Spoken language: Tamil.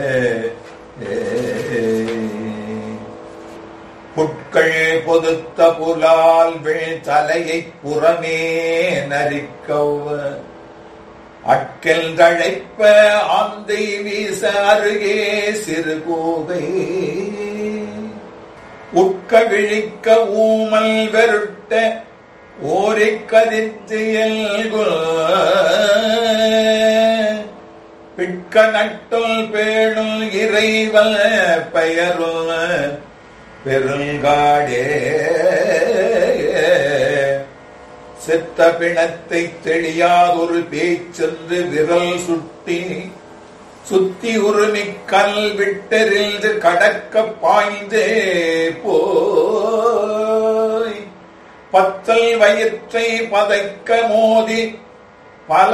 புட்கள் பொதுத்த புலால் வீழ் தலையைப் புறமே நரிக்கவ் அட்கல் தழைப்ப ஆந்தை வீச அருகே சிறு கூகை உட்க விழிக்க ஊமல் வெருட்ட ஓரிக் கதித்து பிட்க நட்டுள் பேணுள் இறைவல் பெயருள் பெருங்காடே செத்த பிணத்தை தெளியாதொரு பேச்சென்று விரல் சுட்டி சுத்தி உருமி கல் விட்டெறிந்து கடக்க பாய்ந்தே போய் பத்தல் வயிற்றை பதைக்க மோதி பல